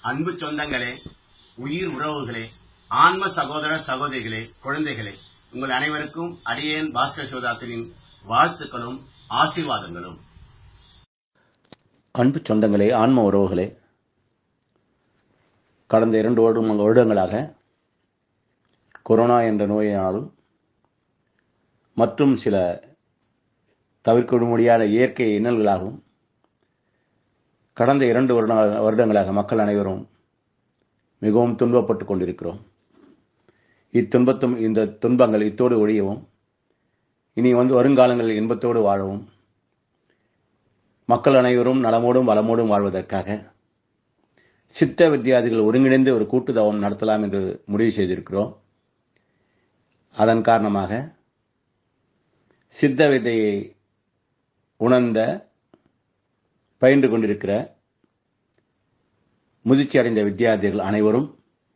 அன்பு சொந்தங்களே உயிர் உறவுகளே ஆன்ம சகோதர சகோதரிகளே குழந்தைகளே உங்கள் அனைவருக்கும் அடியேன் பாஸ்கர் சிவதாசனின் வாழ்த்துக்களும் ஆசீர்வாதங்களும் அன்பு சொந்தங்களே ஆன்ம உறவுகளே கடந்த இரண்டு வருடம் வருடங்களாக கொரோனா என்ற நோயினாலும் மற்றும் சில தவிர்க்க முடியாத இயற்கை இன்னல்களாகவும் கடந்த இரண்டு வருட வருடங்களாக மக்கள் அனைவரும் மிகவும் துன்பப்பட்டுக் கொண்டிருக்கிறோம் இத்துன்பத்தும் இந்த துன்பங்கள் இத்தோடு ஒழியவும் இனி வந்து வருங்காலங்களில் இன்பத்தோடு வாழவும் மக்கள் அனைவரும் நலமோடும் வளமோடும் வாழ்வதற்காக சித்த வித்தியாதிகள் ஒருங்கிணைந்து ஒரு கூட்டுதவம் நடத்தலாம் என்று முடிவு செய்திருக்கிறோம் அதன் காரணமாக சித்த வித்தையை உணர்ந்த பயின்று கொண்டிருக்கிற முதிர்ச்சி அடைந்த வித்தியார்த்திகள் அனைவரும்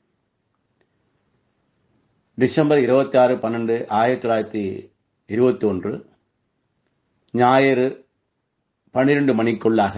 டிசம்பர் இருபத்தி ஆறு பன்னெண்டு ஆயிரத்தி தொள்ளாயிரத்தி இருபத்தி ஒன்று ஞாயிறு பன்னிரண்டு மணிக்குள்ளாக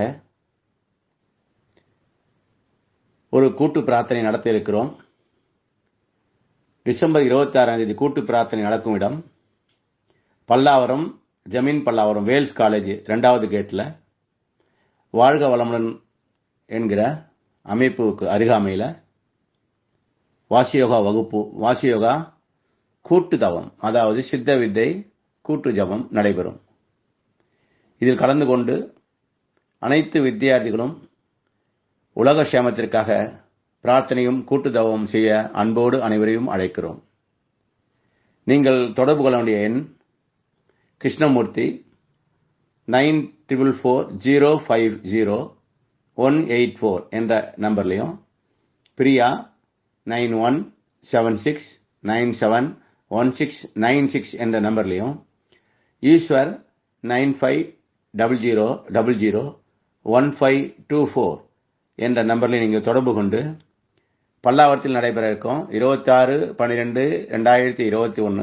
ஒரு கூட்டு பிரார்த்தனை நடத்த இருக்கிறோம் டிசம்பர் இருபத்தி ஆறாம் தேதி கூட்டு பிரார்த்தனை நடக்கும் இடம் பல்லாவரம் ஜமீன் பல்லாவரம் வேல்ஸ் காலேஜ் ரெண்டாவது கேட்டில் வாழ்க வளமுடன் என்கிற அமைப்புக்கு அருகாமையில் வாசியோகா வகுப்பு வாசியோகா கூட்டு தவம் அதாவது சித்த வித்தை கூட்டு ஜபம் நடைபெறும் இதில் கலந்து கொண்டு அனைத்து வித்தியார்த்திகளும் உலக சேமத்திற்காக பிரார்த்தனையும் கூட்டு தவம் செய்ய அன்போடு அனைவரையும் அழைக்கிறோம் நீங்கள் தொடர்பு கொள்ள வேண்டிய எண் Krishnamurthy nine triple four zero five zero one eight four என்ற நம்பர்லையும் Priya nine one seven six nine seven one six nine six என்ற நம்பர்லையும் Eshwar nine five double zero double zero one five two four என்ற நம்பரில் நீங்கள் தொடர்பு கொண்டு பல்லாவரத்தில் நடைபெற இருக்கும் இருபத்தாறு பன்னிரெண்டு ரெண்டாயிரத்தி இருபத்தி ஒன்று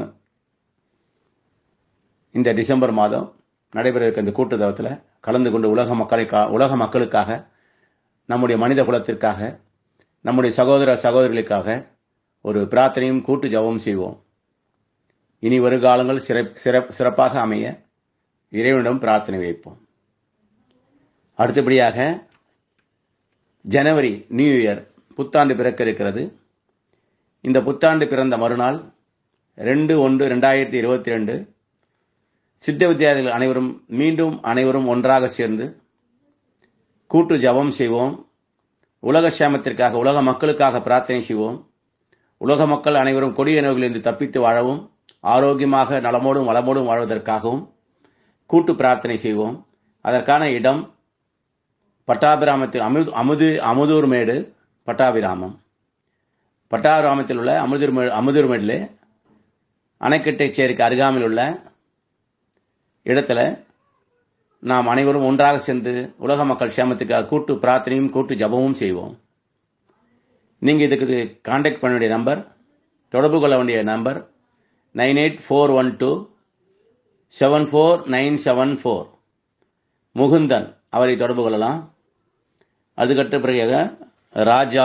இந்த டிசம்பர் மாதம் நடைபெற இருக்க இந்த கூட்டுத்தவத்தில் கலந்து கொண்டு உலக மக்களை உலக மக்களுக்காக நம்முடைய மனித குலத்திற்காக நம்முடைய சகோதர சகோதரிகளுக்காக ஒரு பிரார்த்தனையும் கூட்டு ஜபம் செய்வோம் இனி வருகாலங்கள் சிறப்பாக அமைய இறைவனிடம் பிரார்த்தனை வைப்போம் அடுத்தபடியாக ஜனவரி நியூ இயர் புத்தாண்டு பிறக்க இருக்கிறது இந்த புத்தாண்டு பிறந்த மறுநாள் ரெண்டு ஒன்று ரெண்டாயிரத்தி இருபத்தி ரெண்டு சித்த வித்தியார்த்திகள் அனைவரும் மீண்டும் அனைவரும் ஒன்றாக சேர்ந்து கூட்டு ஜபம் செய்வோம் உலக சேமத்திற்காக உலக மக்களுக்காக பிரார்த்தனை செய்வோம் உலக மக்கள் அனைவரும் கொடிய நோய்களிலிருந்து தப்பித்து வாழவும் ஆரோக்கியமாக நலமோடும் வளமோடும் வாழ்வதற்காகவும் கூட்டு பிரார்த்தனை செய்வோம் அதற்கான இடம் பட்டாபிராமத்தில் அமுது அமுது அமுதூர்மேடு பட்டாபிராமம் பட்டாபிராமத்தில் உள்ள அமுதூர் அமுதூர்மேடிலே அணைக்கட்டை சேரிக்கு அருகாமையில் உள்ள இடத்துல நாம் அனைவரும் ஒன்றாக சேர்ந்து உலக மக்கள் சேமத்துக்காக கூட்டு பிரார்த்தனையும் கூட்டு ஜபமும் செய்வோம் நீங்க இதுக்கு கான்டாக்ட் பண்ண வேண்டிய நம்பர் தொடர்பு கொள்ள வேண்டிய number nine eight four one two seven four nine seven four Mukundan அவரை தொடர்பு கொள்ளலாம் அதுக்கடுத்த பிறகு Raja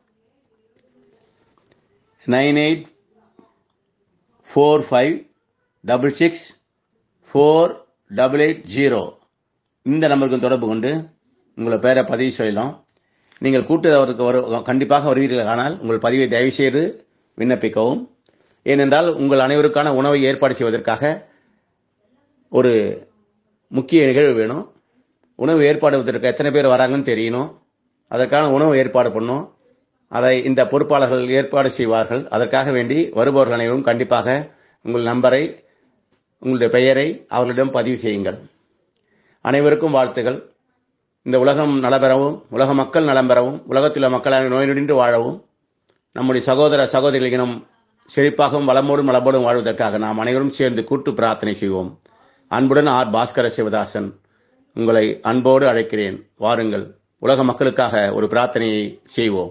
nine eight four five double six four double eight zero இந்த நம்பருக்கு தொடர்பு கொண்டு உங்களை பேரை பதிவு செய்யலாம் நீங்கள் கூட்டுறவருக்கு வரு கண்டிப்பாக வருவீர்கள் ஆனால் உங்கள் பதிவை தயவு செய்து விண்ணப்பிக்கவும் ஏனென்றால் உங்கள் அனைவருக்கான உணவை ஏற்பாடு செய்வதற்காக ஒரு முக்கிய நிகழ்வு வேணும் உணவு ஏற்பாடுவதற்கு எத்தனை பேர் வராங்கன்னு தெரியணும் அதற்கான உணவு ஏற்பாடு பண்ணும் அதை இந்த பொறுப்பாளர்கள் ஏற்பாடு செய்வார்கள் அதற்காக வேண்டி வருபவர்கள் அனைவரும் கண்டிப்பாக உங்கள் நம்பரை உங்களுடைய பெயரை அவர்களிடம் பதிவு செய்யுங்கள் அனைவருக்கும் வாழ்த்துகள் இந்த உலகம் நலபெறவும் உலக மக்கள் நலம் பெறவும் உலகத்தில் உள்ள மக்கள் நோய் நொடின்று வாழவும் நம்முடைய சகோதர சகோதரிகள் இனம் செழிப்பாகவும் வளமோடும் வளமோடும் வாழ்வதற்காக நாம் அனைவரும் சேர்ந்து கூட்டு பிரார்த்தனை செய்வோம் அன்புடன் ஆர் பாஸ்கர சிவதாசன் உங்களை அன்போடு அழைக்கிறேன் வாருங்கள் உலக மக்களுக்காக ஒரு பிரார்த்தனையை செய்வோம்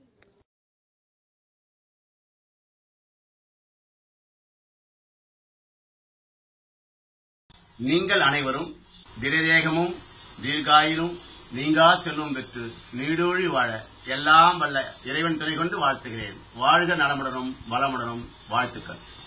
நீங்கள் அனைவரும் திடதேகமும் தீர்காயிலும் நீங்கா செல்வம் பெற்று நீடூழி வாழ எல்லாம் வல்ல இறைவன் துணை கொண்டு வாழ்த்துகிறேன் வாழ்க நலமுடனும் வளமுடனும் வாழ்த்துக்கள்